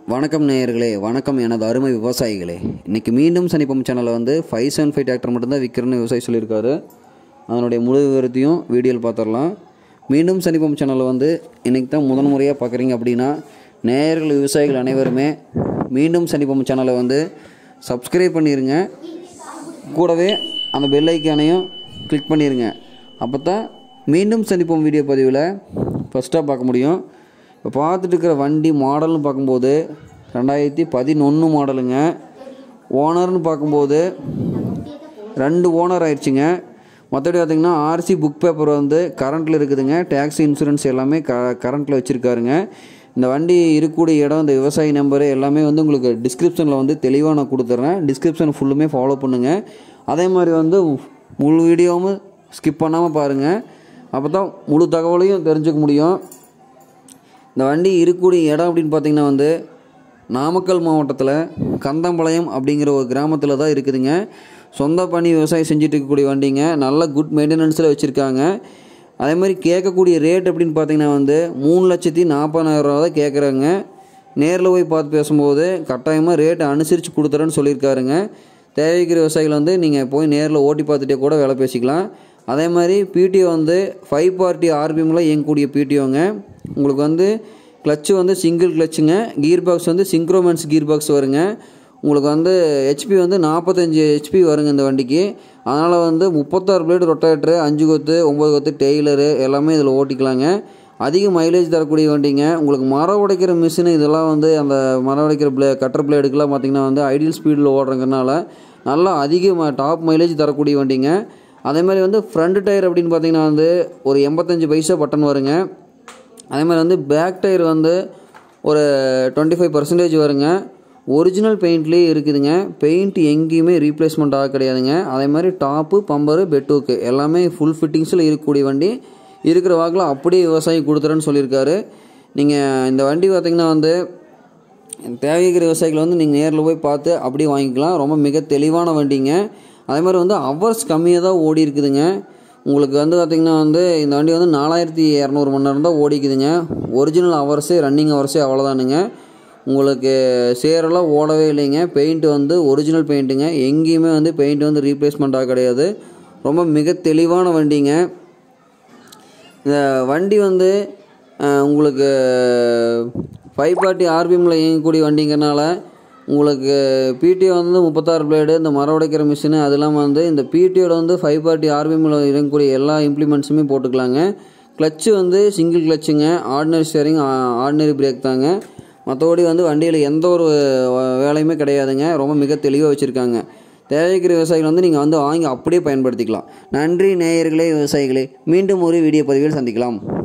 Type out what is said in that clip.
வணக்கம் நேயர்களே வணக்கம் எனது அருமை விவசாயிகளே இன்றைக்கி மீண்டும் சனிப்பம் சேனலில் வந்து ஃபைவ் செவன் ஃபைவ் டிராக்டர் மட்டும்தான் விற்கிறேன்னு விவசாயி சொல்லியிருக்காரு அதனுடைய முழு விவரத்தையும் வீடியோவில் பார்த்துடலாம் மீண்டும் சனிப்பம் சேனலில் வந்து இன்றைக்கி தான் முதன் முறையாக பார்க்குறீங்க அப்படின்னா நேயர்கள் விவசாயிகள் அனைவருமே மீண்டும் சனிப்பம் சேனலை வந்து சப்ஸ்கிரைப் பண்ணிடுங்க கூடவே அந்த பெல் ஐக்கானையும் கிளிக் பண்ணிடுங்க அப்போ தான் மீண்டும் சந்திப்போம் வீடியோ பதிவில் ஃபஸ்ட்டாக பார்க்க முடியும் இப்போ பார்த்துட்டு இருக்கிற வண்டி மாடல்னு பார்க்கும்போது ரெண்டாயிரத்தி பதினொன்று மாடலுங்க ஓனர்னு பார்க்கும்போது ரெண்டு ஓனர் ஆயிடுச்சுங்க மற்றபடி பார்த்திங்கன்னா ஆர்சி புக் பேப்பர் வந்து கரண்ட்டில் இருக்குதுங்க டேக்ஸ் இன்சூரன்ஸ் எல்லாமே க கரண்ட்டில் வச்சுருக்காருங்க இந்த வண்டி இருக்கக்கூடிய இடம் இந்த விவசாயி நம்பரு எல்லாமே வந்து உங்களுக்கு டிஸ்கிரிப்ஷனில் வந்து தெளிவாக நான் கொடுத்துட்றேன் டிஸ்கிரிப்ஷன் ஃபுல்லுமே ஃபாலோ பண்ணுங்கள் அதே மாதிரி வந்து முழு வீடியோவும் ஸ்கிப் பண்ணாமல் பாருங்கள் அப்போ தான் முழு தகவலையும் தெரிஞ்சுக்க முடியும் இந்த வண்டி இருக்கக்கூடிய இடம் அப்படின்னு பார்த்தீங்கன்னா வந்து நாமக்கல் மாவட்டத்தில் கந்தம்பாளையம் அப்படிங்கிற ஒரு கிராமத்தில் தான் இருக்குதுங்க சொந்த பண்ணி விவசாயம் செஞ்சுட்டு இருக்கக்கூடிய வண்டிங்க நல்ல குட் மெயின்டெனன்ஸில் வச்சுருக்காங்க அதே மாதிரி கேட்கக்கூடிய ரேட் அப்படின்னு பார்த்தீங்கன்னா வந்து மூணு லட்சத்தி நாற்பதாயிரம் ரூபா தான் கேட்குறாங்க நேரில் போய் பார்த்து பேசும்போது கட்டாயமாக ரேட் அனுசரித்து கொடுத்துறேன்னு சொல்லியிருக்காருங்க தேவைக்கிற விவசாயிகள் வந்து நீங்கள் போய் நேரில் ஓட்டி பார்த்துட்டே கூட வேலை பேசிக்கலாம் அதே மாதிரி பிடிஓ வந்து ஃபைவ் பார்ட்டி ஆர்பிஎம்மில் இயங்கக்கூடிய பிடிஓங்க உங்களுக்கு வந்து கிளச்சு வந்து சிங்கிள் கிளச்சுங்க கீர் பாக்ஸ் வந்து சிங்க்ரோமென்ஸ் கீர் பாக்ஸ் வருங்க உங்களுக்கு வந்து ஹெச்பி வந்து நாற்பத்தஞ்சு ஹெச்பி வருங்க இந்த வண்டிக்கு அதனால் வந்து முப்பத்தாறு பிளேடு ரொட்டேட்ரு அஞ்சு கொத்து ஒம்பது கொத்து டெய்லரு எல்லாமே இதில் ஓட்டிக்கலாங்க அதிக மைலேஜ் தரக்கூடிய வண்டிங்க உங்களுக்கு மரம் உடைக்கிற மிஷினு இதெல்லாம் வந்து அந்த மரம் உடைக்கிற பிளே கட்டர் பிளேடுக்கெல்லாம் பார்த்திங்கன்னா வந்து ஐடியல் ஸ்பீடில் ஓடுறதுனால நல்லா அதிக டாப் மைலேஜ் தரக்கூடிய வண்டிங்க அதே மாதிரி வந்து ஃப்ரண்ட் டயர் அப்படின்னு பார்த்தீங்கன்னா வந்து ஒரு எண்பத்தஞ்சு பைசா பட்டன் வருங்க அதே மாதிரி வந்து பேக் டயர் வந்து ஒரு டுவெண்ட்டி ஃபைவ் பர்சன்டேஜ் வருங்க ஒரிஜினல் பெயிண்ட்லேயே இருக்குதுங்க பெயிண்ட் எங்கேயுமே ரீப்ளேஸ்மெண்ட் ஆக கிடையாதுங்க அதே மாதிரி டாப்பு பம்பரு பெட்டூக்கு எல்லாமே ஃபுல் ஃபிட்டிங்ஸில் இருக்கக்கூடிய வண்டி இருக்கிற வாக்கில் அப்படியே விவசாயி கொடுத்துறேன்னு சொல்லியிருக்காரு நீங்கள் இந்த வண்டி பார்த்திங்கன்னா வந்து தேவைக்கிற விவசாயிகள் வந்து நீங்கள் நேரில் போய் பார்த்து அப்படியே வாங்கிக்கலாம் ரொம்ப மிக தெளிவான வண்டிங்க அதே மாதிரி வந்து ஹவர்ஸ் கம்மியாக தான் ஓடி இருக்குதுங்க உங்களுக்கு வந்து பார்த்திங்கன்னா வந்து இந்த வண்டி வந்து நாலாயிரத்தி இரநூறு மணி நேரம் தான் ஓடிக்குதுங்க ஒரிஜினல் ஹவர்ஸே ரன்னிங் ஹவர்ஸே அவ்வளோதானுங்க உங்களுக்கு சேரெல்லாம் ஓடவே இல்லைங்க பெயிண்ட் வந்து ஒரிஜினல் பெயிண்ட்டுங்க எங்கேயுமே வந்து பெயிண்ட் வந்து ரீப்ளேஸ்மெண்ட்டாக கிடையாது ரொம்ப மிக தெளிவான வண்டிங்க இந்த வண்டி வந்து உங்களுக்கு ஃபைவ் பார்ட்டி ஆர்பிஎம்மில் இயங்கக்கூடிய வண்டிங்கிறனால உங்களுக்கு பிடிஓ வந்து முப்பத்தாறு பிளேடு இந்த மரம் உடைக்கிற மிஷினு அது இல்லாமல் வந்து இந்த பிடிஓட வந்து ஃபைவ் பார்ட்டி ஆர்பிஎம்மில் இறங்கக்கூடிய எல்லா இம்ப்ளிமெண்ட்ஸுமே போட்டுக்கலாங்க கிளச்சு வந்து சிங்கிள் கிளச்சுங்க ஆர்டினரி ஸ்டேரிங் ஆர்டினரி பிரேக் தாங்க மற்றபடி வந்து வண்டியில் எந்த ஒரு வேலையுமே கிடையாதுங்க ரொம்ப மிக தெளிவாக வச்சுருக்காங்க தேவைக்கிற விவசாயிகள் வந்து நீங்கள் வந்து வாங்கி அப்படியே பயன்படுத்திக்கலாம் நன்றி நேயர்களே விவசாயிகளே மீண்டும் ஒரு வீடியோ பதிவில் சந்திக்கலாம்